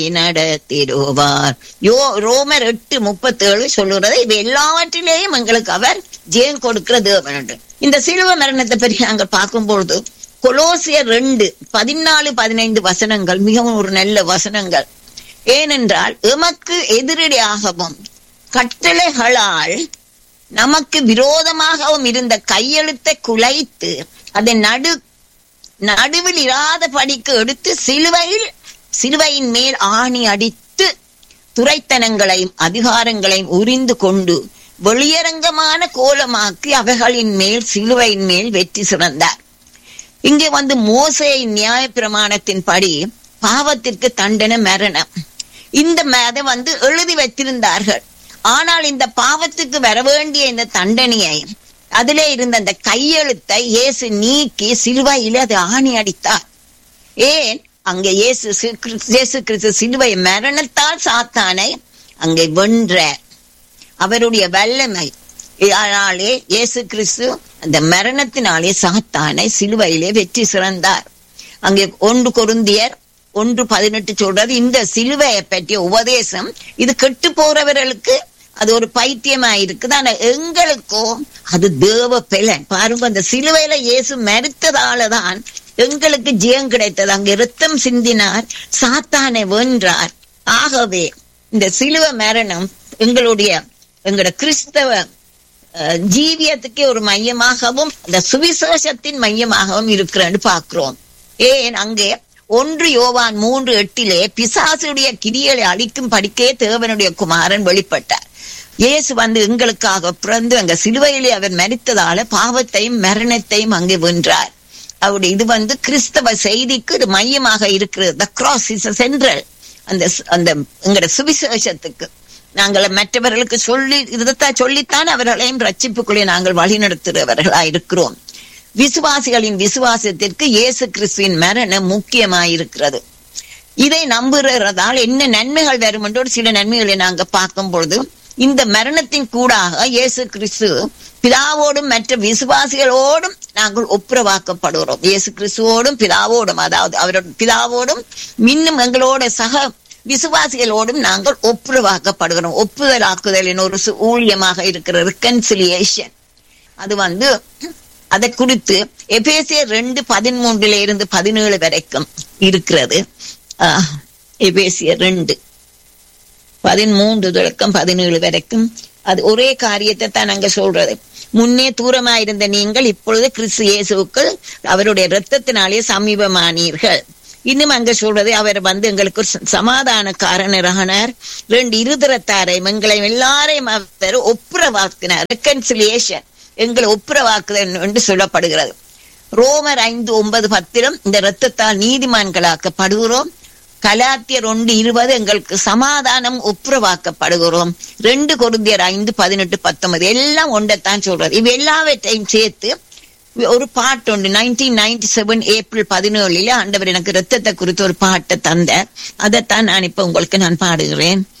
நடத்திடுவார் யோ ரோமர் எட்டு முப்பத்தேழு சொல்லுறது இவை எல்லாவற்றிலேயும் எங்களுக்கு அவர் ஜெயம் கொடுக்கிற தேவன் என்று. இந்த சிலுவ மரணத்தை பற்றி நாங்கள் பார்க்கும்பொழுது கொலோசியர் ரெண்டு பதினாலு பதினைந்து வசனங்கள் மிகவும் ஒரு நல்ல வசனங்கள் ஏனென்றால் எமக்கு எதிரடியாகவும் கட்டளைகளால் நமக்கு விரோதமாகவும் இருந்த கையெழுத்தை குலைத்து அதை நடு நடுவில் இராத படிக்கு எடுத்து சிலுவையில் சிலுவையின் மேல் ஆணி அடித்து துரைத்தனங்களையும் அதிகாரங்களையும் உரிந்து கொண்டு வெளியரங்கமான கோலமாக்கி அவைகளின் மேல் சிலுவையின் மேல் வெற்றி சிறந்தார் இங்கே வந்து மோசையின் நியாய பிரமாணத்தின்படி பாவத்திற்கு தண்டனை மரணம் இந்த அதை வந்து எழுதி வைத்திருந்தார்கள் ஆனால் இந்த பாவத்துக்கு வர வேண்டிய இந்த தண்டனையை அதிலே இருந்த அந்த கையெழுத்தை இயேசு நீக்கி சிலுவையில் அதை ஆணி அடித்தார் ஏன் அங்கே இயேசு சி- கிறிஸ்து- இயேசு கிறிஸ்து சிலுவை மரணத்தால் சாத்தானை அங்கே வென்றார் அவருடைய வல்லமை அதனாலே இயேசு கிறிஸ்து அந்த மரணத்தினாலே சாத்தானை சிலுவையிலே வெற்றி சிறந்தார் அங்கே ஒன்று கொருந்தியர் ஒன்று பதினெட்டு சொல்றது இந்த சிலுவையை பற்றிய உபதேசம் இது கெட்டு போறவர்களுக்கு அது ஒரு பைத்தியமா இருக்குது ஆனா எங்களுக்கோ அது தேவ பலன் பாருங்க அந்த சிலுவையில இயேசு மறுத்ததாலதான் எங்களுக்கு ஜெயம் கிடைத்தது அங்க இரத்தம் சிந்தினார் சாத்தானை வென்றார் ஆகவே இந்த சிலுவ மரணம் எங்களுடைய எங்களோட கிறிஸ்தவ அஹ், ஜீவியத்துக்கே ஒரு மையமாகவும் இந்த சுவிசேஷத்தின் மையமாகவும் இருக்கிறன்னு பார்க்கிறோம் ஏன் அங்கே ஒன்று யோவான் மூன்று எட்டிலே பிசாசுடைய கிரியலை அழிக்கும் படிக்கே தேவனுடைய குமாரன் வெளிப்பட்டார் இயேசு வந்து எங்களுக்காக பிறந்து அங்க சிலுவையிலே அவர் மரித்ததால பாவத்தையும் மரணத்தையும் அங்கே வென்றார் அவருடைய இது வந்து கிறிஸ்தவ செய்திக்கு இது மையமாக இருக்கிறது த கிராஸ் இஸ் சென்ட்ரல் அந்த ஸ்- அந்த எங்கட சுவிசேஷத்துக்கு நாங்கள் மற்றவர்களுக்கு சொல்லி இதைத்தான் சொல்லித்தான் அவர்களையும் ரட்சிப்புக்குள்ளே நாங்கள் வழிநடத்துகிறவர்களா இருக்கிறோம் விசுவாசிகளின் விசுவாசத்திற்கு இயேசு கிறிஸ்துவின் மரணம் முக்கியமாயிருக்கிறது இதை நம்புகிறதால் என்ன நன்மைகள் வரும் என்று ஒரு சில நன்மைகளை நாங்க பார்க்கும் பொழுது இந்த மரணத்தின் கூடாக இயேசு கிறிஸ்து பிதாவோடும் மற்ற விசுவாசிகளோடும் நாங்கள் ஒப்புரவாக்கப்படுகிறோம் இயேசு கிறிஸ்துவோடும் பிதாவோடும் அதாவது அவரோட பிதாவோடும் இன்னும் எங்களோட சக விசுவாசிகளோடும் நாங்கள் ஒப்புரவாக்கப்படுகிறோம் ஒப்புதலாக்குதலின் ஒரு சு- ஊழியமாக இருக்கிற ரிகன்சிலியேஷன் அது வந்து அதை குறித்து எபேசியர் ரெண்டு பதிமூன்றுல இருந்து பதினேழு வரைக்கும் இருக்கிறது ஆஹ், எபேசியர் ரெண்டு பதிமூன்று தொடக்கம் பதினேழு வரைக்கும் அது ஒரே காரியத்தை தான் அங்க சொல்றது முன்னே தூரமாயிருந்த நீங்கள் இப்பொழுது கிறிஸ்து இயேசுவுக்குள் அவருடைய இரத்தத்தினாலே சமீபமானீர்கள் இன்னும் அங்க சொல்றது அவர் வந்து எங்களுக்கு ஒரு ச- சமாதான காரணரானார் ரெண்டு இருதரத்தாரை எங்களை எல்லாரையும் அவர் ஒப்புரவாக்கினார் ரெக்கன்சிலியேஷன் எங்களை ஒப்புரவாக்குதல் என்று சொல்லப்படுகிறது ரோமர் ஐந்து ஒன்பது பத்திலும் இந்த இரத்தத்தால் நீதிமான்களாக்கப்படுகிறோம் கலாத்தியர் ஒன்று இருபது எங்களுக்கு சமாதானம் ஒப்புரவாக்கப்படுகிறோம் ரெண்டு கொருந்தியர் ஐந்து பதினெட்டு பத்தொன்பது எல்லாம் ஒன்றைத்தான் சொல்றது இவ எல்லாவற்றையும் சேர்த்து ஒரு பாட்டு உண்டு நைன்டீன் நைன்டி செவன் ஏப்ரல் பதினேழுல ஆண்டவர் எனக்கு ரத்தத்தை குறித்து ஒரு பாட்டை தந்தார் அதைத்தான் நான் இப்ப உங்களுக்கு நான் பாடுகிறேன்